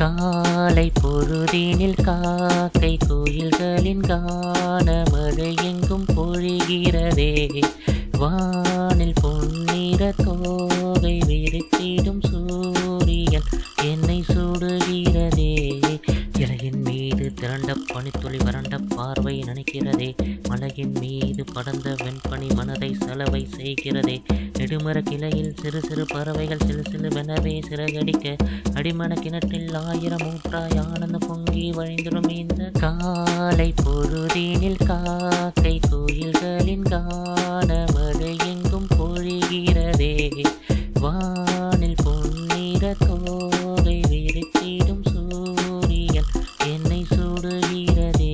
காலை பொழுதினில் காக்கை கோயில்களின் கான மழை எங்கும் பொழிகிறதே வானில் பொன்னிற தோகை விரித்திடும் சூரியன் என்னை சுடுகிறதே இலையின் மீது திரண்ட பனித்துளி வறண்ட பார்வை நினைக்கிறதே மலையின் மீது படர்ந்த வெண்பனி மனதை செலவை செய்கிறதே நெடுமர கிளையில் சிறு சிறு பறவைகள் சிறு சிறுவெனவே சிறகடிக்க அடிமன கிணற்றில் ஆயிரம் ஊற்றாய் ஆனந்தம் பொங்கி வழிந்திடும் இந்த காலை பொழுதினில் காக்கை கோயில்களின் கான மழை எங்கும் பொழிகிறதே வானில் பொன்னிற தோகை விரித்திடும் சூரியன் என்னை சுடுகிறதே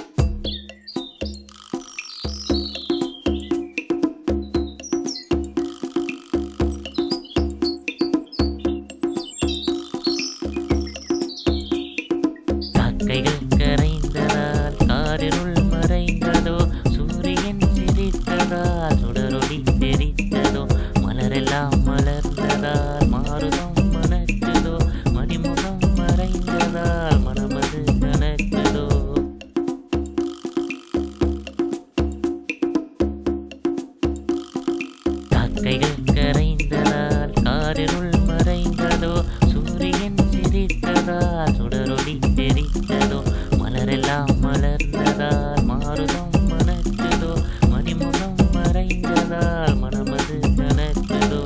காக்கைகள் கரைந்ததால் காரிருள் மறைந்ததோ சூரியன் சிரித்ததால் சுடரொளி தெரித்ததோ மலரெல்லாம் மலர்ந்ததால் மாறுதம் மணக்குதோ மணிமுகம் மறைந்ததால் மனமது கணக்குதோ காக்கைகள் கரைந்ததால் காரிருள் மறைந்ததோ சூரியன் சிரித்ததால் சுடரொளி தெரித்ததோ மலரெல்லாம் மலர்ந்ததால் மாறுதம் மணக்குதோ மணிமுகம் மறைந்ததால் மனமது கணக்குதோ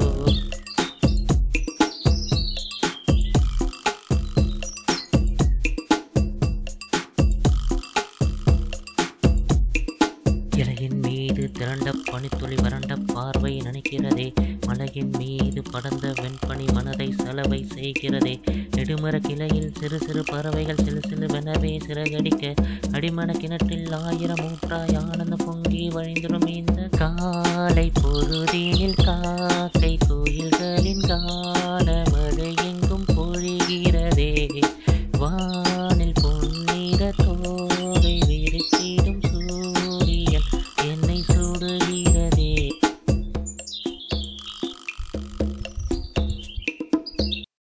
இலையின் மீது திரண்ட பனித்துளி வறண்ட பார்வை நினைக்கிறதே மலையின் மீது படர்ந்த வெண்பனி மனதை செலவை செய்கிறதே நெடுமர கிளையில் சிறு சிறு பறவைகள் சிறு சிறுவெனவே சிறகடிக்க அடிமன கிணற்றில் ஆயிரம் ஊற்றாய் ஆனந்தம் பொங்கி வழிந்திடும் இந்த காலை பொழுதினில் கா